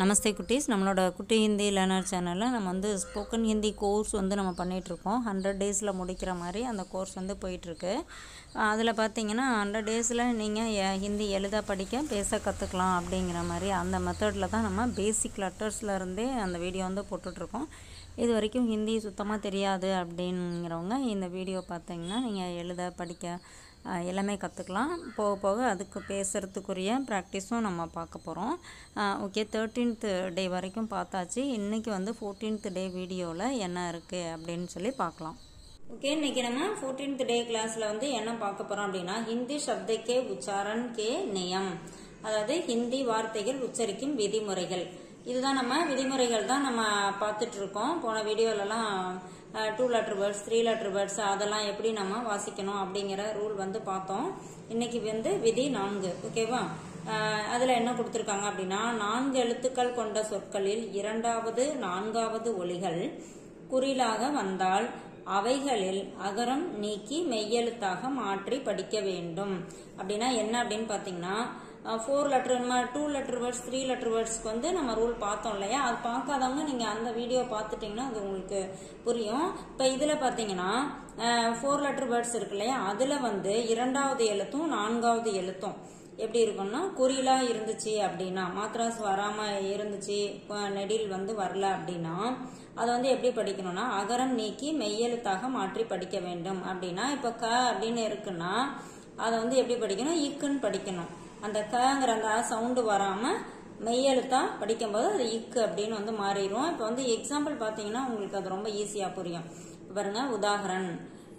நமஸ்தே குட்டீஸ் நம்மளோட குட்டி ஹிந்தி லேர்னர் சேனலில் நம்ம வந்து ஸ்போக்கன் ஹிந்தி கோர்ஸ் வந்து நம்ம பண்ணிகிட்ருக்கோம் ஹண்ட்ரட் டேஸில் முடிக்கிற மாதிரி அந்த கோர்ஸ் வந்து போயிட்டுருக்கு அதில் பார்த்தீங்கன்னா ஹண்ட்ரட் டேஸில் நீங்கள் ஹிந்தி எழுத படிக்க பேச கற்றுக்கலாம் அப்படிங்கிற மாதிரி அந்த மெத்தடில் தான் நம்ம பேசிக் லெட்டர்ஸ்லேருந்தே அந்த வீடியோ வந்து போட்டுட்ருக்கோம் இது வரைக்கும் ஹிந்தி சுத்தமாக தெரியாது அப்படிங்கிறவங்க இந்த வீடியோ பார்த்தீங்கன்னா நீங்கள் எழுத படிக்க அஹ், எல்லாமே கற்றுக்கலாம் போக போக அதுக்கு பேசுகிறதுக்குரிய ப்ராக்டிஸும் நம்ம பார்க்க போகிறோம் ஓகே தேர்ட்டீன்த் டே வரைக்கும் பார்த்தாச்சு இன்றைக்கி வந்து ஃபோர்டீன்த் டே வீடியோவில் என்ன இருக்குது அப்படின்னு சொல்லி பார்க்கலாம் ஓகே இன்னைக்கு நம்ம ஃபோர்டீன்த் டே கிளாஸில் வந்து என்ன பார்க்க போகிறோம் அப்படின்னா ஹிந்தி சப்தக்கே உச்சாரன் கே நியம் அதாவது ஹிந்தி வார்த்தைகள் உச்சரிக்கும் விதிமுறைகள் இதுதான் நம்ம விதிமுறைகள் தான் நம்ம பார்த்துட்டு இருக்கோம் போன வீடியோலலாம் two letter words three letter words அதெல்லாம் எப்படி நம்ம வாசிக்கணும் அப்படிங்கிற ரூல் வந்து பார்த்தோம் இன்னைக்கு வந்து விதி நான்கு ஓகேவா அஹ் அதுல என்ன கொடுத்துருக்காங்க அப்படின்னா நான்கு எழுத்துக்கள் கொண்ட சொற்களில் இரண்டாவது நான்காவது ஒலிகள் குறிலாக வந்தால் அவைகளில் அகரம் நீக்கி மெய்யெழுத்தாக மாற்றி படிக்க வேண்டும் அப்படின்னா என்ன அப்படின்னு பார்த்தீங்கன்னா ஃபோர் லெட்டர் நம்ம two letter words three letter வேர்ட்ஸ்க்கு வந்து நம்ம ரூல் பார்த்தோம் இல்லையா அது பார்க்காதவங்க நீங்கள் அந்த வீடியோ பார்த்துட்டிங்கன்னா அது உங்களுக்கு புரியும் இப்போ இதில் பார்த்தீங்கன்னா ஃபோர் லெட்டர் வேர்ட்ஸ் இருக்கு இல்லையா அதில் வந்து இரண்டாவது எழுத்தும் நான்காவது எழுத்தும் எப்படி இருக்கும்னா குறிலா இருந்துச்சு அப்படின்னா மாத்ராஸ் வராம இருந்துச்சு அஹ் நெடில் வந்து வரல அப்படின்னா அதை வந்து எப்படி படிக்கணும்னா அகரம் நீக்கி மெய்யெழுத்தாக மாற்றி படிக்க வேண்டும் அப்படின்னா இப்போ க அப்படின்னு இருக்குன்னா அதை வந்து எப்படி படிக்கணும் இக்குன்னு படிக்கணும் அந்த கங்கிற அந்த சவுண்டு வராம மெய்யெழுத்தா படிக்கும்போது அது இக்கு அப்படின்னு வந்து மாறிடும் இப்போ வந்து எக்ஸாம்பிள் பார்த்தீங்கன்னா உங்களுக்கு அது ரொம்ப ஈஸியாக புரியும் இப்ப பாருங்க உதாகரன்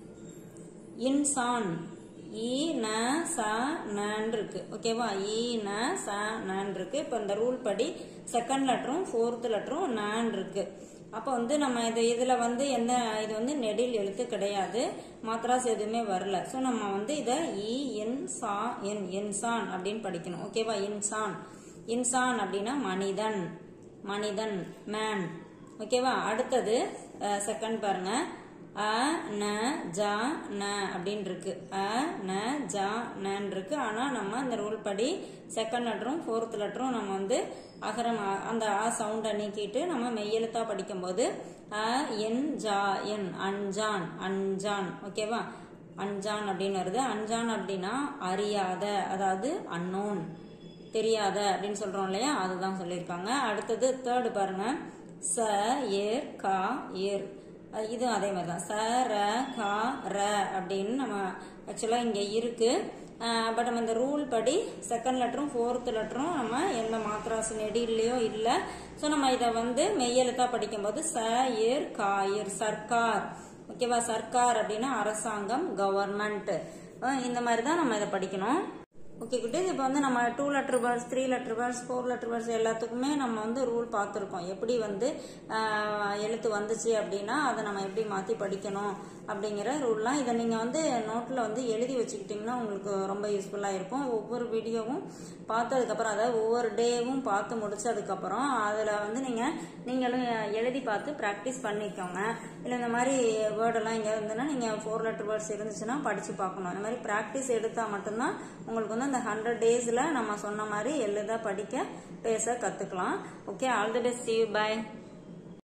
இன்சான் ஈ ந ச நன் இருக்கு ஓகேவா ஈ ந ச நன் இருக்கு இப்போ இந்த ரூல் படி செகண்ட் லெட்டரும் ஃபோர்த் லெட்டரும் நான் இருக்கு அப்போ வந்து நம்ம இது இதுல வந்து எந்த இது வந்து நெடில் எழுத்து கிடையாது மாத்ராஸ் எதுவுமே வரல ஸோ நம்ம வந்து இதை இ என் சா என் இன்சான் அப்படின்னு படிக்கணும் ஓகேவா இன்சான் இன்சான் அப்படின்னா மனிதன் மனிதன் மேன் ஓகேவா அடுத்தது செகண்ட் பாருங்க அ ந ஜ ந அப்படின்னு இருக்கு அ ந ஜ நன் இருக்கு ஆனா நம்ம அந்த ரூல் படி செகண்ட் லெட்டரும் ஃபோர்த் லெட்டரும் நம்ம வந்து அகரம் அ- அந்த ஆ சவுண்டை நீக்கிட்டு நம்ம மெய்யெழுத்தா படிக்கும்போது அ என் ஜா என் அஞ்சான் அஞ்சான் ஓகேவா அஞ்சான் அப்படின்னு வருது அஞ்சான் அப்படின்னா அறியாத அதாவது அன்னோன் தெரியாத அப்படின்னு சொல்றோம் இல்லையா அதுதான் சொல்லியிருக்காங்க அடுத்தது தேர்டு பாருங்க ச ஏர் கா ஏர் அஹ் இதுவும் அதே மாதிரி தான் ச ர கா ர அப்படின்னு நம்ம ஆக்சுவலாக இங்கே இருக்கு பட் நம்ம இந்த ரூல் படி செகண்ட் லெட்டரும் ஃபோர்த் லெட்டரும் நம்ம எந்த மாத்ராஸ் நெடிலையோ இல்லை ஸோ நம்ம இதை வந்து மெய்யெழுத்தா படிக்கும்போது ச ஏர் கா ஏர் சர்க்கார் ஓகேவா சர்க்கார் அப்படின்னா அரசாங்கம் கவர்மெண்ட் இந்த மாதிரி தான் நம்ம இதை படிக்கணும் ஓகே குட்டீஸ் இப்போ வந்து நம்ம two letter words three letter words four letter words எல்லாத்துக்குமே நம்ம வந்து ரூல் பார்த்துருக்கோம் எப்படி வந்து ஆஹ், எழுத்து வந்துச்சு அப்படின்னா அதை நம்ம எப்படி மாற்றி படிக்கணும் அப்படிங்கிற ரூல்லாம் இதை நீங்கள் வந்து நோட்டில் வந்து எழுதி வச்சுக்கிட்டிங்கன்னா உங்களுக்கு ரொம்ப யூஸ்ஃபுல்லாக இருக்கும் ஒவ்வொரு வீடியோவும் பார்த்ததுக்கப்புறம் அதாவது ஒவ்வொரு டேவும் பார்த்து முடிச்சதுக்கப்புறம் அதில் வந்து நீங்கள் நீங்களும் எழுதி பார்த்து ப்ராக்டிஸ் பண்ணிக்கோங்க இல்லை இந்த மாதிரி வேர்டெல்லாம் இங்கே இருந்ததுன்னா நீங்கள் ஃபோர் லெட்டர் வேர்ட்ஸ் இருந்துச்சுன்னா படித்து பார்க்கணும் இந்த மாதிரி ப்ராக்டிஸ் எடுத்தால் மட்டும்தான் உங்களுக்கு வந்து அந்த ஹண்ட்ரட் டேஸில் நம்ம சொன்ன மாதிரி எழுத படிக்க பேச கற்றுக்கலாம் okay all the best you by